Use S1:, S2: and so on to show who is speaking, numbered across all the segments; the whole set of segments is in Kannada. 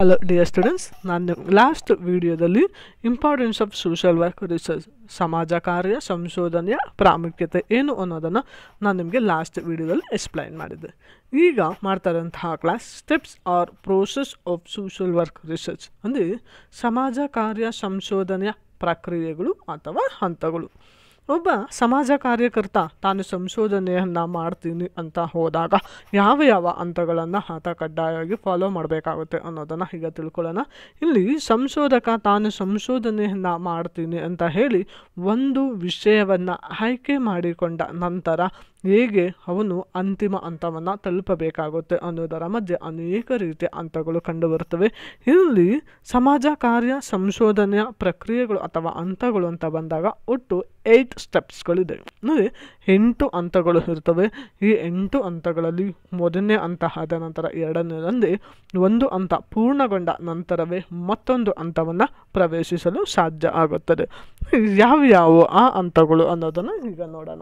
S1: ಹಲೋ ಡಿಯರ್ ಸ್ಟೂಡೆಂಟ್ಸ್ ನಾನು ಲಾಸ್ಟ್ ವಿಡಿಯೋದಲ್ಲಿ importance of social work research ಸಮಾಜ ಕಾರ್ಯ ಸಂಶೋಧನೆಯ ಪ್ರಾಮುಖ್ಯತೆ ಏನು ಅನ್ನೋದನ್ನು ನಾನು ನಿಮಗೆ ಲಾಸ್ಟ್ ವಿಡಿಯೋದಲ್ಲಿ ಎಕ್ಸ್ಪ್ಲೈನ್ ಮಾಡಿದ್ದೆ ಈಗ ಮಾಡ್ತಾ ಇರೋಂತಹ class steps or process of social work research ಅಂದರೆ ಸಮಾಜ ಕಾರ್ಯ ಸಂಶೋಧನೆಯ ಪ್ರಕ್ರಿಯೆಗಳು ಅಥವಾ ಹಂತಗಳು ಒಬ್ಬ ಸಮಾಜ ಕಾರ್ಯಕರ್ತ ತಾನು ಸಂಶೋಧನೆಯನ್ನು ಮಾಡ್ತೀನಿ ಅಂತ ಹೋದಾಗ ಯಾವ ಯಾವ ಹಂತಗಳನ್ನು ಆತ ಕಡ್ಡಾಯವಾಗಿ ಫಾಲೋ ಮಾಡಬೇಕಾಗುತ್ತೆ ಅನ್ನೋದನ್ನು ಈಗ ತಿಳ್ಕೊಳ್ಳೋಣ ಇಲ್ಲಿ ಸಂಶೋಧಕ ತಾನು ಸಂಶೋಧನೆಯನ್ನು ಮಾಡ್ತೀನಿ ಅಂತ ಹೇಳಿ ಒಂದು ವಿಷಯವನ್ನು ಆಯ್ಕೆ ಮಾಡಿಕೊಂಡ ನಂತರ ಹೇಗೆ ಅವನು ಅಂತಿಮ ಹಂತವನ್ನು ತಲುಪಬೇಕಾಗುತ್ತೆ ಅನ್ನೋದರ ಮಧ್ಯೆ ಅನೇಕ ರೀತಿಯ ಹಂತಗಳು ಕಂಡುಬರುತ್ತವೆ ಇಲ್ಲಿ ಸಮಾಜ ಕಾರ್ಯ ಸಂಶೋಧನೆಯ ಪ್ರಕ್ರಿಯೆಗಳು ಅಥವಾ ಹಂತಗಳು ಅಂತ ಬಂದಾಗ ಒಟ್ಟು ಏಯ್ಟ್ ಸ್ಟೆಪ್ಸ್ಗಳಿದೆ ಅಂದರೆ ಎಂಟು ಹಂತಗಳು ಇರ್ತವೆ ಈ ಎಂಟು ಹಂತಗಳಲ್ಲಿ ಮೊದಲನೇ ಹಂತ ಆದ ನಂತರ ಎರಡನೇದಂದರೆ ಒಂದು ಹಂತ ಪೂರ್ಣಗೊಂಡ ನಂತರವೇ ಮತ್ತೊಂದು ಹಂತವನ್ನು ಪ್ರವೇಶಿಸಲು ಸಾಧ್ಯ ಆಗುತ್ತದೆ ಯಾವ್ಯಾವು ಆ ಹಂತಗಳು ಅನ್ನೋದನ್ನು ಈಗ ನೋಡೋಣ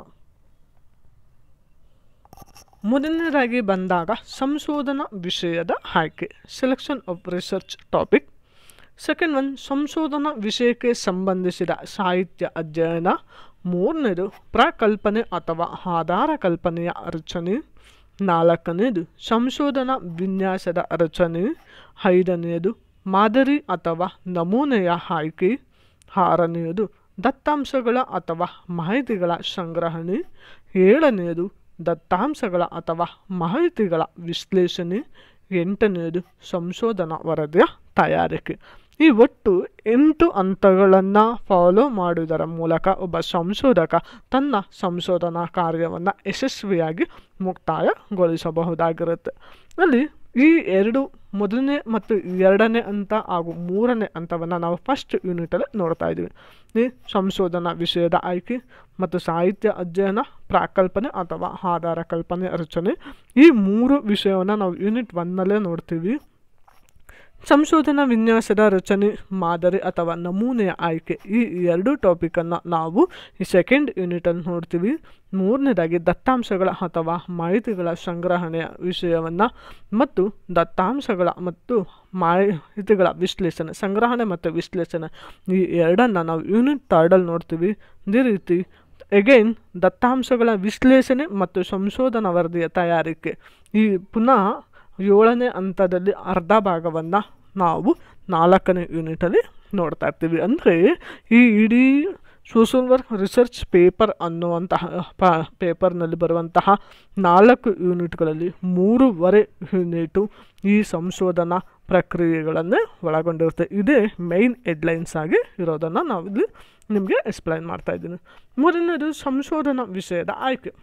S1: ಮೊದಲನೇದಾಗಿ ಬಂದಾಗ ಸಂಶೋಧನಾ ವಿಷಯದ ಆಯ್ಕೆ selection of research topic second one ಸಂಶೋಧನಾ ವಿಷಯಕ್ಕೆ ಸಂಬಂಧಿಸಿದ ಸಾಹಿತ್ಯ ಅಧ್ಯಯನ ಮೂರನೇದು ಪ್ರಕಲ್ಪನೆ ಅಥವಾ ಆಧಾರ ಕಲ್ಪನೆಯ ರಚನೆ ನಾಲ್ಕನೇದು ಸಂಶೋಧನಾ ವಿನ್ಯಾಸದ ರಚನೆ ಐದನೆಯದು ಮಾದರಿ ಅಥವಾ ನಮೂನೆಯ ಆಯ್ಕೆ ಆರನೆಯದು ದತ್ತಾಂಶಗಳ ಅಥವಾ ಮಾಹಿತಿಗಳ ಸಂಗ್ರಹಣೆ ಏಳನೆಯದು ದತ್ತಾಂಶಗಳ ಅಥವಾ ಮಾಹಿತಿಗಳ ವಿಶ್ಲೇಷಣೆ ಎಂಟನೆಯದು ಸಂಶೋಧನಾ ವರದಿಯ ತಯಾರಿಕೆ ಈ ಒಟ್ಟು ಎಂಟು ಹಂತಗಳನ್ನು ಫಾಲೋ ಮಾಡುವುದರ ಮೂಲಕ ಒಬ್ಬ ಸಂಶೋಧಕ ತನ್ನ ಸಂಶೋಧನಾ ಕಾರ್ಯವನ್ನು ಯಶಸ್ವಿಯಾಗಿ ಮುಕ್ತಾಯಗೊಳಿಸಬಹುದಾಗಿರುತ್ತೆ ಅಲ್ಲಿ ಈ ಎರಡು ಮೊದಲನೇ ಮತ್ತು ಎರಡನೇ ಹಂತ ಹಾಗೂ ಮೂರನೇ ಹಂತವನ್ನು ನಾವು ಫಸ್ಟ್ ಯೂನಿಟಲ್ಲಿ ನೋಡ್ತಾ ಇದ್ದೀವಿ ಈ ಸಂಶೋಧನಾ ವಿಷಯದ ಆಯ್ಕೆ ಮತ್ತು ಸಾಹಿತ್ಯ ಅಧ್ಯಯನ ಪ್ರಾಕಲ್ಪನೆ ಅಥವಾ ಆಧಾರ ಕಲ್ಪನೆ ರಚನೆ ಈ ಮೂರು ವಿಷಯವನ್ನು ನಾವು ಯೂನಿಟ್ ಒನ್ನಲ್ಲೇ ನೋಡ್ತೀವಿ ಸಂಶೋಧನಾ ವಿನ್ಯಾಸದ ರಚನೆ ಮಾದರಿ ಅಥವಾ ನಮೂನೆಯ ಆಯ್ಕೆ ಈ ಎರಡು ಟಾಪಿಕನ್ನು ನಾವು ಈ ಸೆಕೆಂಡ್ ಯೂನಿಟಲ್ಲಿ ನೋಡ್ತೀವಿ ಮೂರನೇದಾಗಿ ದತ್ತಾಂಶಗಳ ಅಥವಾ ಮಾಹಿತಿಗಳ ಸಂಗ್ರಹಣೆಯ ವಿಷಯವನ್ನು ಮತ್ತು ದತ್ತಾಂಶಗಳ ಮತ್ತು ಮಾಹಿತಿಗಳ ವಿಶ್ಲೇಷಣೆ ಸಂಗ್ರಹಣೆ ಮತ್ತು ವಿಶ್ಲೇಷಣೆ ಈ ಎರಡನ್ನು ನಾವು ಯೂನಿಟ್ ಥರ್ಡಲ್ಲಿ ನೋಡ್ತೀವಿ ಇದೇ ರೀತಿ ಎಗೈನ್ ದತ್ತಾಂಶಗಳ ವಿಶ್ಲೇಷಣೆ ಮತ್ತು ಸಂಶೋಧನಾ ವರದಿಯ ತಯಾರಿಕೆ ಈ ಪುನಃ ಏಳನೇ ಹಂತದಲ್ಲಿ ಅರ್ಧ ಭಾಗವನ್ನು ನಾವು ನಾಲ್ಕನೇ ಯೂನಿಟಲ್ಲಿ ನೋಡ್ತಾ ಇರ್ತೀವಿ ಅಂದರೆ ಈ ಇಡೀ ಸೋಷಲ್ ವರ್ಕ್ ರಿಸರ್ಚ್ ಪೇಪರ್ ಅನ್ನುವಂತಹ ಪ ಪೇಪರ್ನಲ್ಲಿ ಬರುವಂತಹ ನಾಲ್ಕು ಯೂನಿಟ್ಗಳಲ್ಲಿ ಮೂರುವರೆ ಯೂನಿಟು ಈ ಸಂಶೋಧನಾ ಪ್ರಕ್ರಿಯೆಗಳನ್ನೇ ಒಳಗೊಂಡಿರುತ್ತೆ ಇದೇ ಮೈನ್ ಹೆಡ್ಲೈನ್ಸ್ ಆಗಿ ಇರೋದನ್ನು ನಾವಿಲ್ಲಿ ನಿಮಗೆ ಎಕ್ಸ್ಪ್ಲೈನ್ ಮಾಡ್ತಾ ಇದ್ದೀನಿ ಮೂರನೇದು ಸಂಶೋಧನಾ ವಿಷಯದ ಆಯ್ಕೆ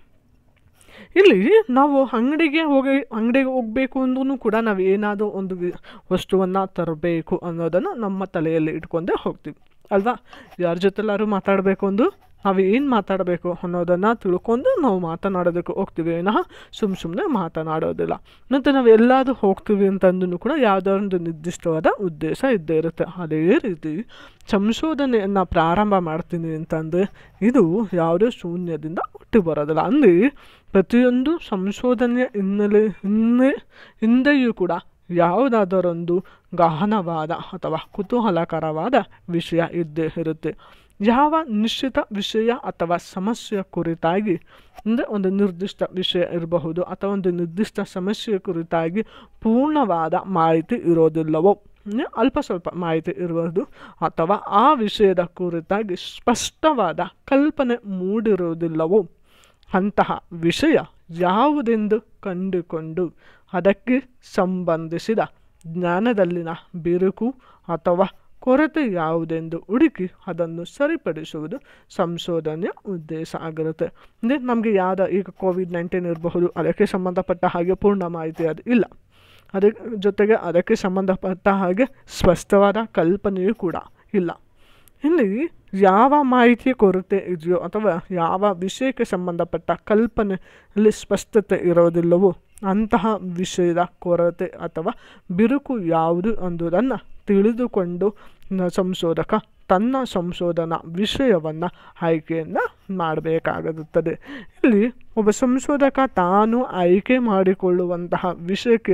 S1: ಇಲ್ಲಿ ನಾವು ಅಂಗಡಿಗೆ ಹೋಗಿ ಅಂಗಡಿಗೆ ಹೋಗಬೇಕು ಅಂದ್ರೂ ಕೂಡ ನಾವು ಏನಾದರೂ ಒಂದು ವಸ್ತುವನ್ನು ತರಬೇಕು ಅನ್ನೋದನ್ನು ನಮ್ಮ ತಲೆಯಲ್ಲಿ ಇಟ್ಕೊಂಡೇ ಹೋಗ್ತೀವಿ ಅಲ್ವಾ ಯಾರ ಜೊತೆಲಾದ್ರು ಮಾತಾಡಬೇಕು ಅಂದು ನಾವು ಏನು ಮಾತಾಡಬೇಕು ಅನ್ನೋದನ್ನು ತಿಳ್ಕೊಂಡು ನಾವು ಮಾತನಾಡೋದಕ್ಕೆ ಹೋಗ್ತೀವಿ ವಿನಃ ಸುಮ್ಮ ಸುಮ್ಮನೆ ಮಾತನಾಡೋದಿಲ್ಲ ಮತ್ತು ನಾವು ಎಲ್ಲಾದರೂ ಹೋಗ್ತೀವಿ ಅಂತಂದ್ರೂ ಕೂಡ ಯಾವುದೋ ಒಂದು ನಿರ್ದಿಷ್ಟವಾದ ಉದ್ದೇಶ ಇದ್ದೇ ಇರುತ್ತೆ ಅದೇ ರೀತಿ ಸಂಶೋಧನೆಯನ್ನು ಪ್ರಾರಂಭ ಮಾಡ್ತೀನಿ ಅಂತಂದರೆ ಇದು ಯಾವುದೇ ಶೂನ್ಯದಿಂದ ಹುಟ್ಟಿ ಬರೋದಿಲ್ಲ ಅಂದರೆ ಪ್ರತಿಯೊಂದು ಸಂಶೋಧನೆಯ ಹಿನ್ನೆಲೆ ಹಿನ್ನೆ ಹಿಂದೆಯೂ ಕೂಡ ಯಾವುದಾದರೊಂದು ಗಹನವಾದ ಅಥವಾ ಕುತೂಹಲಕರವಾದ ವಿಷಯ ಇದ್ದೇ ಇರುತ್ತೆ ಯಾವ ನಿಶ್ಚಿತ ವಿಷಯ ಅಥವಾ ಸಮಸ್ಯೆಯ ಕುರಿತಾಗಿ ಅಂದರೆ ಒಂದು ನಿರ್ದಿಷ್ಟ ವಿಷಯ ಇರಬಹುದು ಅಥವಾ ಒಂದು ನಿರ್ದಿಷ್ಟ ಸಮಸ್ಯೆಯ ಕುರಿತಾಗಿ ಪೂರ್ಣವಾದ ಮಾಹಿತಿ ಇರೋದಿಲ್ಲವೋ ಅಲ್ಪ ಸ್ವಲ್ಪ ಮಾಹಿತಿ ಇರಬಹುದು ಅಥವಾ ಆ ವಿಷಯದ ಕುರಿತಾಗಿ ಸ್ಪಷ್ಟವಾದ ಕಲ್ಪನೆ ಮೂಡಿರುವುದಿಲ್ಲವೋ ಅಂತಹ ವಿಷಯ ಯಾವುದೆಂದು ಕಂಡುಕೊಂಡು ಅದಕ್ಕೆ ಸಂಬಂಧಿಸಿದ ಜ್ಞಾನದಲ್ಲಿನ ಬಿರುಕು ಅಥವಾ ಕೊರತೆ ಯಾವುದೆಂದು ಹುಡುಕಿ ಅದನ್ನು ಸರಿಪಡಿಸುವುದು ಸಂಶೋಧನೆಯ ಉದ್ದೇಶ ಆಗಿರುತ್ತೆ ಅಂದರೆ ನಮಗೆ ಯಾವುದ ಈಗ ಕೋವಿಡ್ ನೈನ್ಟೀನ್ ಇರಬಹುದು ಅದಕ್ಕೆ ಸಂಬಂಧಪಟ್ಟ ಹಾಗೆ ಪೂರ್ಣ ಮಾಹಿತಿ ಅದು ಇಲ್ಲ ಅದಕ್ಕೆ ಜೊತೆಗೆ ಅದಕ್ಕೆ ಸಂಬಂಧಪಟ್ಟ ಹಾಗೆ ಸ್ಪಷ್ಟವಾದ ಕಲ್ಪನೆಯೂ ಕೂಡ ಇಲ್ಲ ಇಲ್ಲಿ ಯಾವ ಮಾಹಿತಿಯ ಕೊರತೆ ಇದೆಯೋ ಅಥವಾ ಯಾವ ವಿಷಯಕ್ಕೆ ಸಂಬಂಧಪಟ್ಟ ಕಲ್ಪನೆಯಲ್ಲಿ ಸ್ಪಷ್ಟತೆ ಇರೋದಿಲ್ಲವೋ ಅಂತಹ ವಿಷಯದ ಕೊರತೆ ಅಥವಾ ಬಿರುಕು ಯಾವುದು ಅನ್ನೋದನ್ನು ತಿಳಿದುಕೊಂಡು ಸಂಶೋಧಕ ತನ್ನ ಸಂಶೋಧನಾ ವಿಷಯವನ್ನು ಆಯ್ಕೆಯನ್ನು ಮಾಡಬೇಕಾಗಿರುತ್ತದೆ ಇಲ್ಲಿ ಒಬ್ಬ ಸಂಶೋಧಕ ತಾನು ಆಯ್ಕೆ ಮಾಡಿಕೊಳ್ಳುವಂತಹ ವಿಷಯಕ್ಕೆ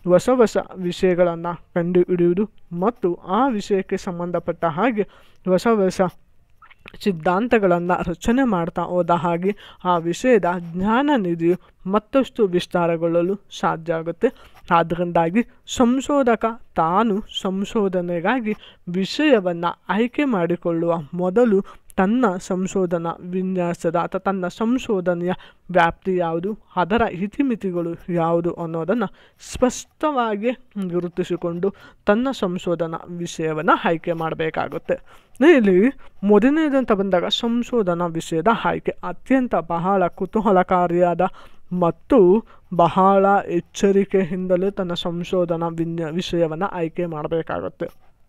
S1: ಹೊಸ ಹೊಸ ವಿಷಯಗಳನ್ನು ಕಂಡುಹಿಡಿಯುವುದು ಮತ್ತು ಆ ವಿಷಯಕ್ಕೆ ಸಂಬಂಧಪಟ್ಟ ಹಾಗೆ ಹೊಸ ಹೊಸ ಸಿದ್ಧಾಂತಗಳನ್ನು ರಚನೆ ಮಾಡ್ತಾ ಹೋದ ಹಾಗೆ ಆ ವಿಷಯದ ಜ್ಞಾನ ನಿಧಿಯು ಮತ್ತಷ್ಟು ವಿಸ್ತಾರಗೊಳ್ಳಲು ಸಾಧ್ಯ ಆಗುತ್ತೆ ಆದ್ದರಿಂದಾಗಿ ಸಂಶೋಧಕ ತಾನು ಸಂಶೋಧನೆಗಾಗಿ ವಿಷಯವನ್ನು ಆಯ್ಕೆ ಮಾಡಿಕೊಳ್ಳುವ ಮೊದಲು ತನ್ನ ಸಂಶೋಧನಾ ವಿನ್ಯಾಸದ ಅಥವಾ ತನ್ನ ಸಂಶೋಧನೆಯ ವ್ಯಾಪ್ತಿ ಯಾವುದು ಅದರ ಇತಿಮಿತಿಗಳು ಯಾವುದು ಅನ್ನೋದನ್ನು ಸ್ಪಷ್ಟವಾಗಿ ಗುರುತಿಸಿಕೊಂಡು ತನ್ನ ಸಂಶೋಧನಾ ವಿಷಯವನ್ನು ಆಯ್ಕೆ ಮಾಡಬೇಕಾಗುತ್ತೆ ಇಲ್ಲಿ ಮೊದಲನೇದಂತ ಬಂದಾಗ ಸಂಶೋಧನಾ ವಿಷಯದ ಆಯ್ಕೆ ಅತ್ಯಂತ ಬಹಳ ಕುತೂಹಲಕಾರಿಯಾದ ಮತ್ತು ಬಹಳ ಎಚ್ಚರಿಕೆಯಿಂದಲೇ ತನ್ನ ಸಂಶೋಧನಾ ವಿನ್ಯ ವಿಷಯವನ್ನು ಆಯ್ಕೆ ಮಾಡಬೇಕಾಗುತ್ತೆ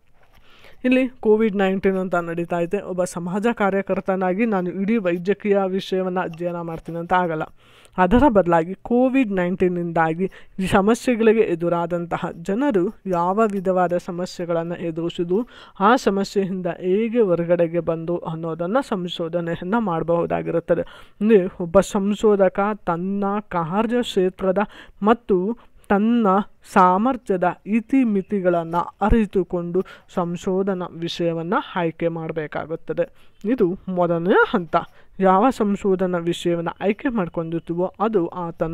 S1: ಇಲ್ಲಿ ಕೋವಿಡ್ ನೈನ್ಟೀನ್ ಅಂತ ನಡೀತಾ ಇದೆ ಒಬ್ಬ ಸಮಾಜ ಕಾರ್ಯಕರ್ತನಾಗಿ ನಾನು ಇಡೀ ವೈದ್ಯಕೀಯ ವಿಷಯವನ್ನು ಅಧ್ಯಯನ ಮಾಡ್ತೀನಿ ಅಂತ ಆಗಲ್ಲ ಅದರ ಬದಲಾಗಿ ಕೋವಿಡ್ ನೈನ್ಟೀನಿಂದಾಗಿ ಈ ಸಮಸ್ಯೆಗಳಿಗೆ ಎದುರಾದಂತಹ ಜನರು ಯಾವ ವಿಧವಾದ ಸಮಸ್ಯೆಗಳನ್ನು ಎದುರಿಸಿದು ಆ ಸಮಸ್ಯೆಯಿಂದ ಹೇಗೆ ಹೊರಗಡೆಗೆ ಬಂದು ಅನ್ನೋದನ್ನು ಸಂಶೋಧನೆಯನ್ನು ಮಾಡಬಹುದಾಗಿರುತ್ತದೆ ಅಂದರೆ ಒಬ್ಬ ಸಂಶೋಧಕ ತನ್ನ ಕಾರ್ಯ ಕ್ಷೇತ್ರದ ಮತ್ತು ತನ್ನ ಸಾಮರ್ಥ್ಯದ ಇತಿಮಿತಿಗಳನ್ನು ಅರಿತುಕೊಂಡು ಸಂಶೋಧನಾ ವಿಷಯವನ್ನು ಆಯ್ಕೆ ಮಾಡಬೇಕಾಗುತ್ತದೆ ಇದು ಮೊದಲನೇ ಹಂತ ಯಾವ ಸಂಶೋಧನಾ ವಿಷಯವನ್ನು ಆಯ್ಕೆ ಮಾಡ್ಕೊಂಡಿರ್ತೀವೋ ಅದು ಆತನ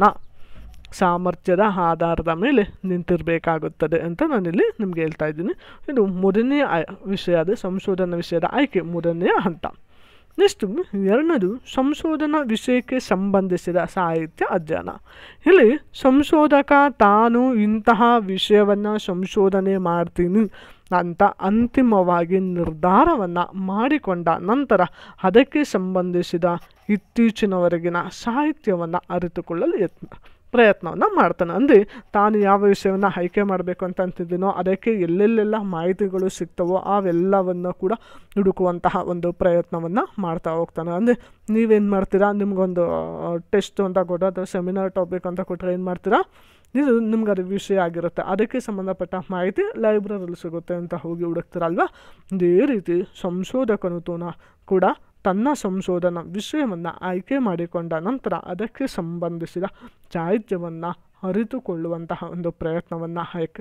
S1: ಸಾಮರ್ಥ್ಯದ ಆಧಾರದ ಮೇಲೆ ನಿಂತಿರಬೇಕಾಗುತ್ತದೆ ಅಂತ ನಾನಿಲ್ಲಿ ನಿಮಗೆ ಹೇಳ್ತಾ ಇದ್ದೀನಿ ಇದು ಮೊದಲನೆಯ ಆಯ್- ವಿಷಯ ಅದು ಸಂಶೋಧನಾ ವಿಷಯದ ಆಯ್ಕೆ ಮೊದಲನೆಯ ಹಂತ ನೆಕ್ಸ್ಟು ಎರಡನೇದು ಸಂಶೋಧನಾ ವಿಷಯಕ್ಕೆ ಸಂಬಂಧಿಸಿದ ಸಾಹಿತ್ಯ ಅಧ್ಯಯನ ಇಲ್ಲಿ ಸಂಶೋಧಕ ತಾನು ಇಂತಹ ವಿಷಯವನ್ನು ಸಂಶೋಧನೆ ಮಾಡ್ತೀನಿ ಅಂತ ಅಂತಿಮವಾಗಿ ನಿರ್ಧಾರವನ್ನು ಮಾಡಿಕೊಂಡ ನಂತರ ಅದಕ್ಕೆ ಸಂಬಂಧಿಸಿದ ಇತ್ತೀಚಿನವರೆಗಿನ ಸಾಹಿತ್ಯವನ್ನು ಅರಿತುಕೊಳ್ಳಲು ಯತ್ನ ಪ್ರಯತ್ನವನ್ನು ಮಾಡ್ತಾನೆ ಅಂದರೆ ತಾನು ಯಾವ ವಿಷಯವನ್ನು ಆಯ್ಕೆ ಮಾಡಬೇಕು ಅಂತ ಅಂತಿದ್ದೀನೋ ಅದಕ್ಕೆ ಎಲ್ಲೆಲ್ಲೆಲ್ಲ ಮಾಹಿತಿಗಳು ಸಿಗ್ತವೋ ಅವೆಲ್ಲವನ್ನು ಕೂಡ ಹುಡುಕುವಂತಹ ಒಂದು ಪ್ರಯತ್ನವನ್ನು ಮಾಡ್ತಾ ಹೋಗ್ತಾನೆ ಅಂದರೆ ನೀವೇನು ಮಾಡ್ತೀರಾ ನಿಮಗೊಂದು ಟೆಸ್ಟ್ ಅಂತ ಕೊಟ್ಟರೆ ಅಥವಾ ಸೆಮಿನಾರ್ ಟಾಪಿಕ್ ಅಂತ ಕೊಟ್ಟರೆ ಏನು ಮಾಡ್ತೀರಾ ಇದು ನಿಮ್ಗೆ ಅದು ವಿಷಯ ಆಗಿರುತ್ತೆ ಅದಕ್ಕೆ ಸಂಬಂಧಪಟ್ಟ ಮಾಹಿತಿ ಲೈಬ್ರರಿಲಿ ಸಿಗುತ್ತೆ ಅಂತ ಹೋಗಿ ಹುಡುಕ್ತೀರಲ್ವ ಇದೇ ರೀತಿ ಸಂಶೋಧಕನು ತೂನ ಕೂಡ ತನ್ನ ಸಂಶೋಧನಾ ವಿಷಯವನ್ನು ಆಯ್ಕೆ ಮಾಡಿಕೊಂಡ ನಂತರ ಅದಕ್ಕೆ ಸಂಬಂಧಿಸಿದ ಸಾಹಿತ್ಯವನ್ನು ಅರಿತುಕೊಳ್ಳುವಂತಹ ಒಂದು ಪ್ರಯತ್ನವನ್ನು ಆಯ್ಕೆ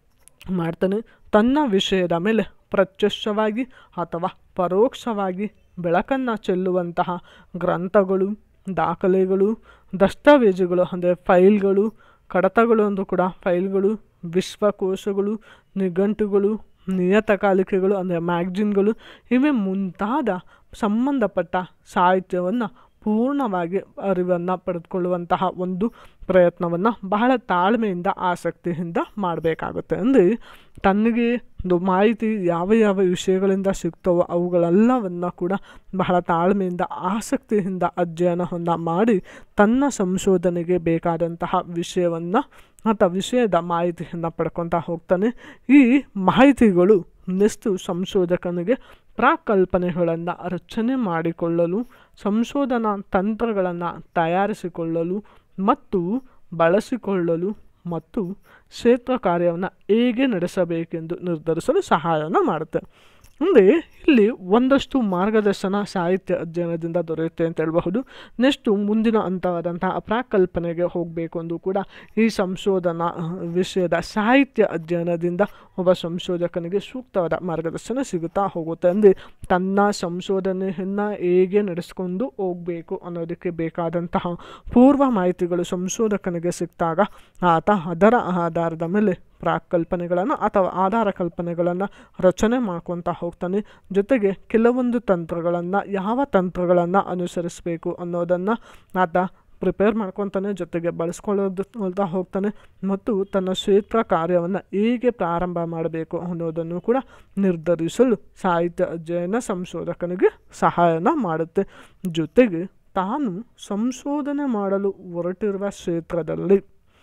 S1: ಮಾಡ್ತಾನೆ ತನ್ನ ವಿಷಯದ ಮೇಲೆ ಪ್ರತ್ಯಕ್ಷವಾಗಿ ಅಥವಾ ಪರೋಕ್ಷವಾಗಿ ಬೆಳಕನ್ನು ಚೆಲ್ಲುವಂತಹ ಗ್ರಂಥಗಳು ದಾಖಲೆಗಳು ದಸ್ತಾವೇಜುಗಳು ಅಂದರೆ ಫೈಲ್ಗಳು ಕಡತಗಳು ಅಂದರೂ ಕೂಡ ಫೈಲ್ಗಳು ವಿಶ್ವಕೋಶಗಳು ನಿಘಂಟುಗಳು ನಿಯತಕಾಲಿಕೆಗಳು ಅಂದರೆ ಮ್ಯಾಗ್ಜಿನ್ಗಳು ಇವೇ ಮುಂತಾದ ಸಂಬಂಧಪಟ್ಟ ಸಾಹಿತ್ಯವನ್ನು ಪೂರ್ಣವಾಗಿ ಅರಿವನ್ನು ಪಡೆದುಕೊಳ್ಳುವಂತಹ ಒಂದು ಪ್ರಯತ್ನವನ್ನು ಬಹಳ ತಾಳ್ಮೆಯಿಂದ ಆಸಕ್ತಿಯಿಂದ ಮಾಡಬೇಕಾಗುತ್ತೆ ಅಂದರೆ ತನಗೆ ಒಂದು ಮಾಹಿತಿ ಯಾವ ಯಾವ ವಿಷಯಗಳಿಂದ ಸಿಗ್ತವೋ ಅವುಗಳೆಲ್ಲವನ್ನು ಕೂಡ ಬಹಳ ತಾಳ್ಮೆಯಿಂದ ಆಸಕ್ತಿಯಿಂದ ಅಧ್ಯಯನವನ್ನು ಮಾಡಿ ತನ್ನ ಸಂಶೋಧನೆಗೆ ಬೇಕಾದಂತಹ ವಿಷಯವನ್ನು ಅಥವಾ ವಿಷಯದ ಮಾಹಿತಿಯನ್ನು ಪಡ್ಕೊತಾ ಹೋಗ್ತಾನೆ ಈ ಮಾಹಿತಿಗಳು ನೆಕ್ಸ್ಟು ಸಂಶೋಧಕನಿಗೆ ಪ್ರಾಕಲ್ಪನೆಗಳನ್ನು ರಚನೆ ಮಾಡಿಕೊಳ್ಳಲು ಸಂಶೋಧನಾ ತಂತ್ರಗಳನ್ನು ತಯಾರಿಸಿಕೊಳ್ಳಲು ಮತ್ತು ಬಳಸಿಕೊಳ್ಳಲು ಮತ್ತು ಕ್ಷೇತ್ರ ಕಾರ್ಯವನ್ನು ಹೇಗೆ ನಡೆಸಬೇಕೆಂದು ನಿರ್ಧರಿಸಲು ಸಹಾಯನ ಮಾಡುತ್ತೆ ಮುಂದೆ ಇಲ್ಲಿ ಒಂದಷ್ಟು ಮಾರ್ಗದರ್ಶನ ಸಾಹಿತ್ಯ ಅಧ್ಯಯನದಿಂದ ದೊರೆಯುತ್ತೆ ಅಂತ ಹೇಳಬಹುದು ನೆಕ್ಸ್ಟು ಮುಂದಿನ ಹಂತವಾದಂತಹ ಪ್ರಾಕಲ್ಪನೆಗೆ ಹೋಗಬೇಕು ಅಂದು ಕೂಡ ಈ ಸಂಶೋಧನಾ ಅಹ್, ವಿಷಯದ ಸಾಹಿತ್ಯ ಅಧ್ಯಯನದಿಂದ ಒಬ್ಬ ಸಂಶೋಧಕನಿಗೆ ಸೂಕ್ತವಾದ ಮಾರ್ಗದರ್ಶನ ಸಿಗುತ್ತಾ ಹೋಗುತ್ತೆ ಅಂದರೆ ತನ್ನ ಸಂಶೋಧನೆಯನ್ನು ಹೇಗೆ ನಡೆಸ್ಕೊಂಡು ಹೋಗಬೇಕು ಅನ್ನೋದಕ್ಕೆ ಬೇಕಾದಂತಹ ಪೂರ್ವ ಮಾಹಿತಿಗಳು ಸಂಶೋಧಕನಿಗೆ ಸಿಕ್ಕಾಗ ಆತ ಅದರ ಆಧಾರದ ಮೇಲೆ ಪ್ರಾಕಲ್ಪನೆಗಳನ್ನು ಅಥವಾ ಆಧಾರ ಕಲ್ಪನೆಗಳನ್ನು ರಚನೆ ಮಾಡ್ಕೊತಾ ಹೋಗ್ತಾನೆ ಜೊತೆಗೆ ಕೆಲವೊಂದು ತಂತ್ರಗಳನ್ನು ಯಾವ ತಂತ್ರಗಳನ್ನು ಅನುಸರಿಸಬೇಕು ಅನ್ನೋದನ್ನು ಆತ ಪ್ರಿಪೇರ್ ಮಾಡ್ಕೊತಾನೆ ಜೊತೆಗೆ ಬಳಸ್ಕೊಳ್ಳೋದು ಕೊಳ್ತಾ ಹೋಗ್ತಾನೆ ಮತ್ತು ತನ್ನ ಕ್ಷೇತ್ರ ಕಾರ್ಯವನ್ನು ಹೇಗೆ ಪ್ರಾರಂಭ ಮಾಡಬೇಕು ಅನ್ನೋದನ್ನು ಕೂಡ ನಿರ್ಧರಿಸಲು ಸಾಹಿತ್ಯ ಅಧ್ಯಯನ ಸಂಶೋಧಕನಿಗೆ ಸಹಾಯನ ಮಾಡುತ್ತೆ ಜೊತೆಗೆ ತಾನು ಸಂಶೋಧನೆ ಮಾಡಲು ಹೊರಟಿರುವ ಕ್ಷೇತ್ರದಲ್ಲಿ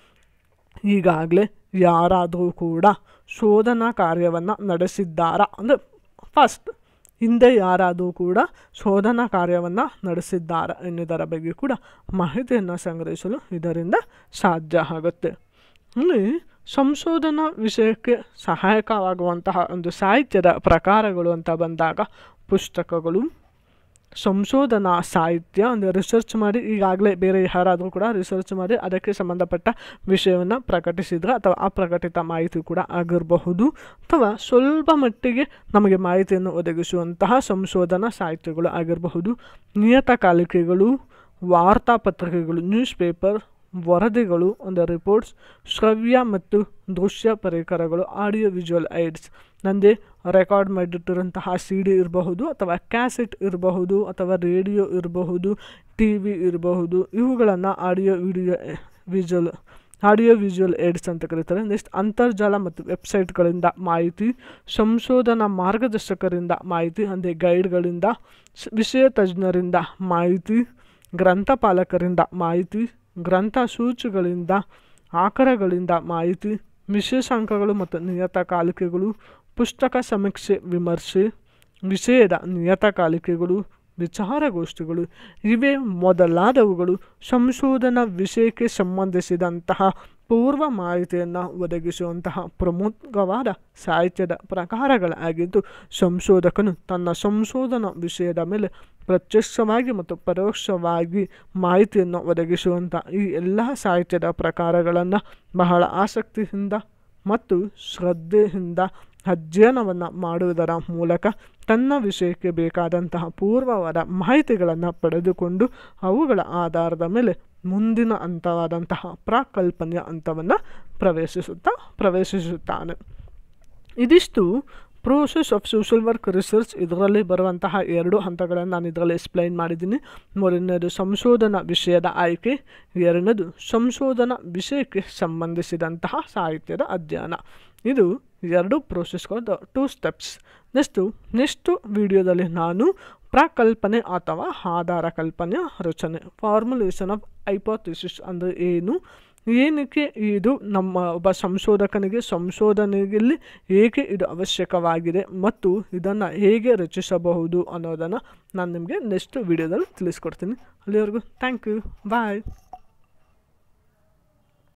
S1: ಈಗಾಗಲೇ ಯಾರಾದರೂ ಕೂಡ ಶೋಧನಾ ಕಾರ್ಯವನ್ನು ನಡೆಸಿದ್ದಾರಾ ಅಂದರೆ ಫಸ್ಟ್ ಹಿಂದೆ ಯಾರಾದರೂ ಕೂಡ ಶೋಧನಾ ಕಾರ್ಯವನ್ನು ನಡೆಸಿದ್ದಾರಾ ಎನ್ನುವುದರ ಬಗ್ಗೆ ಕೂಡ ಮಾಹಿತಿಯನ್ನು ಸಂಗ್ರಹಿಸಲು ಇದರಿಂದ ಸಾಧ್ಯ ಆಗುತ್ತೆ ಇಲ್ಲಿ ಸಂಶೋಧನಾ ವಿಷಯಕ್ಕೆ ಸಹಾಯಕವಾಗುವಂತಹ ಒಂದು ಸಾಹಿತ್ಯದ ಪ್ರಕಾರಗಳು ಅಂತ ಬಂದಾಗ ಪುಸ್ತಕಗಳು ಸಂಶೋಧನಾ ಸಾಹಿತ್ಯ ಅಂದರೆ ರಿಸರ್ಚ್ ಮಾಡಿ ಈಗಾಗಲೇ ಬೇರೆ ಯಾರಾದರೂ ಕೂಡ ರಿಸರ್ಚ್ ಮಾಡಿ ಅದಕ್ಕೆ ಸಂಬಂಧಪಟ್ಟ ವಿಷಯವನ್ನು ಪ್ರಕಟಿಸಿದ್ರೆ ಅಥವಾ ಅಪ್ರಕಟಿತ ಮಾಹಿತಿ ಕೂಡ ಆಗಿರಬಹುದು ಅಥವಾ ಸ್ವಲ್ಪ ಮಟ್ಟಿಗೆ ನಮಗೆ ಮಾಹಿತಿಯನ್ನು ಒದಗಿಸುವಂತಹ ಸಂಶೋಧನಾ ಸಾಹಿತ್ಯಗಳು ಆಗಿರಬಹುದು ನಿಯತಕಾಲಿಕೆಗಳು ವಾರ್ತಾಪತ್ರಿಕೆಗಳು ನ್ಯೂಸ್ ಪೇಪರ್ ವರದಿಗಳು ಅಂದರೆ ರಿಪೋರ್ಟ್ಸ್ ಶ್ರವ್ಯ ಮತ್ತು ದೃಶ್ಯ ಪರಿಕರಗಳು ಆಡಿಯೋ ವಿಜುವಲ್ ಐಡ್ಸ್ ನಂದೇ ರೆಕಾರ್ಡ್ ಮಾಡಿಟ್ಟಿರುವಂತಹ ಸಿ ಡಿ ಇರಬಹುದು ಅಥವಾ ಕ್ಯಾಸೆಟ್ ಇರಬಹುದು ಅಥವಾ ರೇಡಿಯೋ ಇರಬಹುದು ಟಿ ವಿ ಇರಬಹುದು ಇವುಗಳನ್ನು audio video visual audio visual aids ಅಂತ ಕರೀತಾರೆ ನೆಕ್ಸ್ಟ್ ಅಂತರ್ಜಾಲ ಮತ್ತು ವೆಬ್ಸೈಟ್ಗಳಿಂದ ಮಾಹಿತಿ ಸಂಶೋಧನಾ ಮಾರ್ಗದರ್ಶಕರಿಂದ ಮಾಹಿತಿ ಅಂದರೆ ಗೈಡ್ಗಳಿಂದ ಸ್- ವಿಷಯ ತಜ್ಞರಿಂದ ಮಾಹಿತಿ ಗ್ರಂಥಪಾಲಕರಿಂದ ಮಾಹಿತಿ ಗ್ರಂಥ ಸೂಚಿಗಳಿಂದ ಆಕರಗಳಿಂದ ಮಾಹಿತಿ ವಿಶೇಷಾಂಕಗಳು ಮತ್ತು ನಿಯತಕಾಲಿಕೆಗಳು ಪುಸ್ತಕ ಸಮೀಕ್ಷೆ ವಿಮರ್ಶೆ ವಿಷಯದ ನಿಯತಕಾಲಿಕೆಗಳು ವಿಚಾರಗೋಷ್ಠಿಗಳು ಇವೇ ಮೊದಲಾದವುಗಳು ಸಂಶೋಧನಾ ವಿಷಯಕ್ಕೆ ಸಂಬಂಧಿಸಿದಂತಹ ಪೂರ್ವ ಮಾಹಿತಿಯನ್ನು ಒದಗಿಸುವಂತಹ ಪ್ರಮುಖವಾದ ಸಾಹಿತ್ಯದ ಪ್ರಕಾರಗಳಾಗಿದ್ದು ಸಂಶೋಧಕನು ತನ್ನ ಸಂಶೋಧನಾ ವಿಷಯದ ಮೇಲೆ ಪ್ರತ್ಯಕ್ಷವಾಗಿ ಮತ್ತು ಪರೋಕ್ಷವಾಗಿ ಮಾಹಿತಿಯನ್ನು ಒದಗಿಸುವಂಥ ಈ ಎಲ್ಲ ಸಾಹಿತ್ಯದ ಪ್ರಕಾರಗಳನ್ನು ಬಹಳ ಆಸಕ್ತಿಯಿಂದ ಮತ್ತು ಶ್ರದ್ಧೆಯಿಂದ ಅಧ್ಯಯನವನ್ನು ಮಾಡುವುದರ ಮೂಲಕ ತನ್ನ ವಿಷಯಕ್ಕೆ ಬೇಕಾದಂತಹ ಪೂರ್ವವಾದ ಮಾಹಿತಿಗಳನ್ನು ಪಡೆದುಕೊಂಡು ಅವುಗಳ ಆಧಾರದ ಮೇಲೆ ಮುಂದಿನ ಹಂತವಾದಂತಹ ಪ್ರಾಕಲ್ಪನೆಯ ಹಂತವನ್ನು ಪ್ರವೇಶಿಸುತ್ತಾ ಪ್ರವೇಶಿಸುತ್ತಾನೆ ಇದಿಷ್ಟು process of social work research ಇದರಲ್ಲಿ ಬರುವಂತಹ ಎರಡು ಹಂತಗಳನ್ನು ನಾನು ಇದರಲ್ಲಿ ಎಕ್ಸ್ಪ್ಲೈನ್ ಮಾಡಿದ್ದೀನಿ ಮೊದಲನೇದು ಸಂಶೋಧನಾ ವಿಷಯದ ಆಯ್ಕೆ ಎರಡನೇದು ಸಂಶೋಧನಾ ವಿಷಯಕ್ಕೆ ಸಂಬಂಧಿಸಿದಂತಹ ಸಾಹಿತ್ಯದ ಅಧ್ಯಯನ ಇದು ಎರಡು ಪ್ರೋಸೆಸ್ಗಳು ಟೂ ಸ್ಟೆಪ್ಸ್ ನೆಕ್ಸ್ಟು ನೆಕ್ಸ್ಟು ವಿಡಿಯೋದಲ್ಲಿ ನಾನು ಪ್ರಾಕಲ್ಪನೆ ಅಥವಾ ಆಧಾರ ಕಲ್ಪನೆಯ ರಚನೆ ಫಾರ್ಮುಲೇಷನ್ ಆಫ್ ಐಪೋಥಿಸಿಸ್ ಅಂದರೆ ಏನು ಏನಕ್ಕೆ ಇದು ನಮ್ಮ ಒಬ್ಬ ಸಂಶೋಧಕನಿಗೆ ಸಂಶೋಧನೆಯಲ್ಲಿ ಏಕೆ ಇದು ಅವಶ್ಯಕವಾಗಿದೆ ಮತ್ತು ಇದನ್ನು ಹೇಗೆ ರಚಿಸಬಹುದು ಅನ್ನೋದನ್ನು ನಾನು ನಿಮಗೆ ನೆಕ್ಸ್ಟ್ ವಿಡಿಯೋದಲ್ಲಿ ತಿಳಿಸ್ಕೊಡ್ತೀನಿ ಅಲ್ಲಿವರೆಗೂ ಥ್ಯಾಂಕ್ ಯು ಬಾಯ್